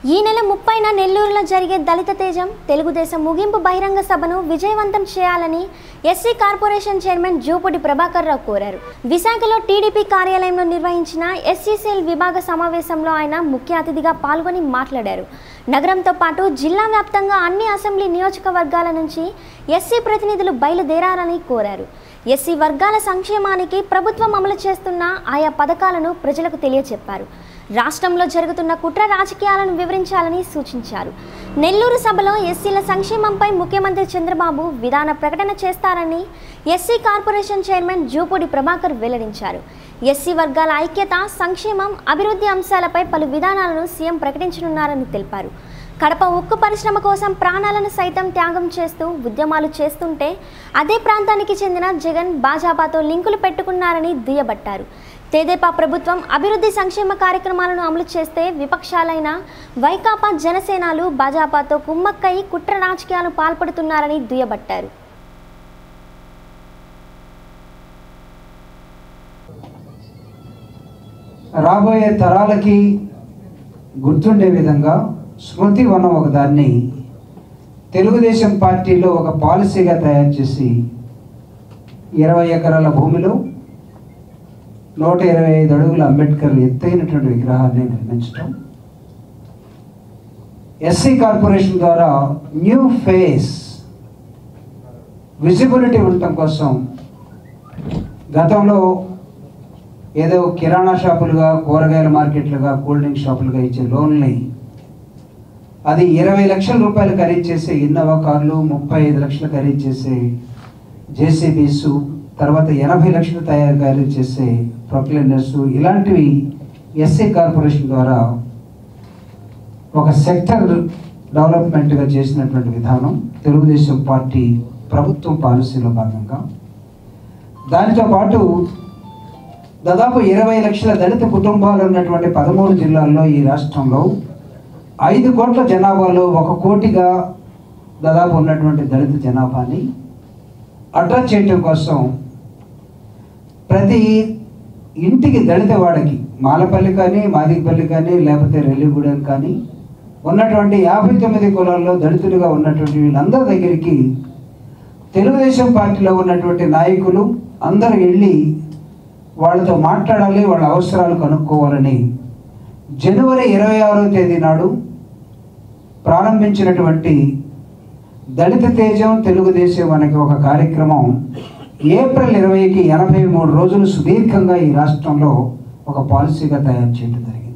ఈ నెల ముప్పైన నెల్లూరులో జరిగే దళిత తేజం తెలుగుదేశం ముగింపు బహిరంగ సభను విజయవంతం చేయాలని SC corporation chairman Jupudi Prabhakar Rao కోరారు విశాఖలో టీడీపీ కార్యాలయంలో నిర్వహించిన ఎస్సీసీఎల్ విభాగ సమావేశంలో ఆయన ముఖ్య అతిథిగా పాల్గొని మాట్లాడారు నగరంతో పాటు జిల్లా వ్యాప్తంగా అన్ని అసెంబ్లీ నియోజకవర్గాల నుంచి ఎస్సీ ప్రతినిధులు బయలుదేరాలని కోరారు ఎస్సీ వర్గాల సంక్షేమానికి ప్రభుత్వం అమలు చేస్తున్న ఆయా పథకాలను ప్రజలకు తెలియచెప్పారు రాష్ట్రంలో జరుగుతున్న కుట్ర రాజకీయాలను వివరించాలని సూచించారు నెల్లూరు సభలో ఎస్సీల సంక్షేమంపై ముఖ్యమంత్రి చంద్రబాబు విధాన ప్రకటన చేస్తారని SC corporation chairman Jupudi Prabhakar వెల్లడించారు ఎస్సీ వర్గాల ఐక్యత సంక్షేమం అభివృద్ధి అంశాలపై పలు విధానాలను సీఎం ప్రకటించనున్నారని తెలిపారు కడప ఉక్కు పరిశ్రమ కోసం ప్రాణాలను సైతం త్యాగం చేస్తూ ఉద్యమాలు చేస్తుంటే అదే ప్రాంతానికి చెందిన జగన్ భాజపాతో లింకులు పెట్టుకున్నారని దుయ్యబట్టారు తెదేపా ప్రభుత్వం అభివృద్ధి సంక్షేమ కార్యక్రమాలను అమలు చేస్తే విపక్షాలైన వైకాపా జనసేనలు భాజపాతో కుమ్మక్కై కుట్ర రాజకీయాలు పాల్పడుతున్నారని దుయ్యబట్టారు రాబోయే తరాలకి గుర్తుండే విధంగా స్మృతి వనం ఒక దాన్ని తెలుగుదేశం పార్టీలో ఒక పాలసీగా తయారు చేసి ఇరవై ఎకరాల భూమిలో నూట ఇరవై ఐదు అడుగుల అంబేద్కర్ ఎత్తైనటువంటి విగ్రహాన్ని నిర్మించడం ఎస్సీ కార్పొరేషన్ ద్వారా న్యూ ఫేస్ విజిబిలిటీ ఉండటం కోసం గతంలో ఏదో కిరాణా షాపులుగా కూరగాయల మార్కెట్లుగా కూల్ డ్రింక్ షాపులుగా ఇచ్చే లోన్లని అది ఇరవై లక్షల రూపాయలు ఖరీదు చేసే ఇన్నోవా కార్లు ముప్పై ఐదు లక్షలు ఖరీదు చేసే జేసీబీస్ తర్వాత ఎనభై లక్షలు తయారు ఖరీదు చేసే ప్రొక్లైనర్స్ ఇలాంటివి ఎస్సీ కార్పొరేషన్ ద్వారా ఒక సెక్టర్ డెవలప్మెంట్గా చేసినటువంటి విధానం తెలుగుదేశం పార్టీ ప్రభుత్వం పాలసీలో భాగంగా దానితో పాటు దాదాపు ఇరవై లక్షల దళిత కుటుంబాలు ఉన్నటువంటి పదమూడు జిల్లాల్లో ఈ రాష్ట్రంలో ఐదు కోట్ల జనాభాలో ఒక కోటిగా దాదాపు ఉన్నటువంటి దళిత జనాభాని అడ్రస్ చేయటం కోసం ప్రతి ఇంటికి దళిత వాడకి మాలపల్లి కానీ మాదిగపల్లి కానీ లేకపోతే రెల్లిగూడెం కానీ ఉన్నటువంటి యాభై తొమ్మిది కులాల్లో దళితులుగా ఉన్నటువంటి వీళ్ళందరి దగ్గరికి తెలుగుదేశం పార్టీలో ఉన్నటువంటి నాయకులు అందరూ వెళ్ళి వాళ్ళతో మాట్లాడాలి వాళ్ళ అవసరాలు కనుక్కోవాలని జనవరి ఇరవై ఆరో తేదీ నాడు ప్రారంభించినటువంటి దళిత తేజం తెలుగుదేశం అనే ఒక కార్యక్రమం ఏప్రిల్ ఇరవైకి ఎనభై మూడు రోజులు సుదీర్ఘంగా ఈ రాష్ట్రంలో ఒక పాలసీగా తయారు చేయడం జరిగింది